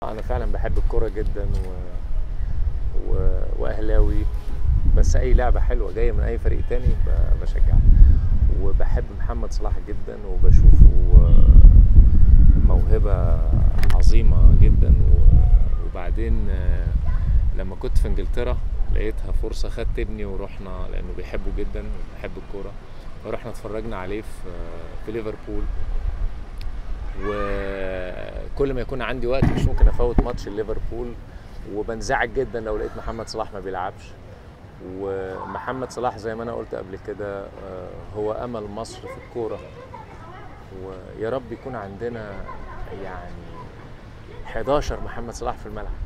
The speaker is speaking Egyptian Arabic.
انا فعلا بحب الكوره جدا و... و... واهلاوي بس اي لعبه حلوه جايه من اي فريق تاني ب... بشجعها وبحب محمد صلاح جدا وبشوفه موهبه عظيمه جدا و... وبعدين لما كنت في انجلترا لقيتها فرصه خدت ابني ورحنا لانه بيحبه جدا وبيحب الكوره ورحنا اتفرجنا عليه في في ليفربول وكل ما يكون عندي وقت مش ممكن افوت ماتش ليفربول وبنزعج جدا لو لقيت محمد صلاح ما بيلعبش ومحمد صلاح زي ما انا قلت قبل كده هو امل مصر في الكوره ويا رب يكون عندنا يعني 11 محمد صلاح في الملعب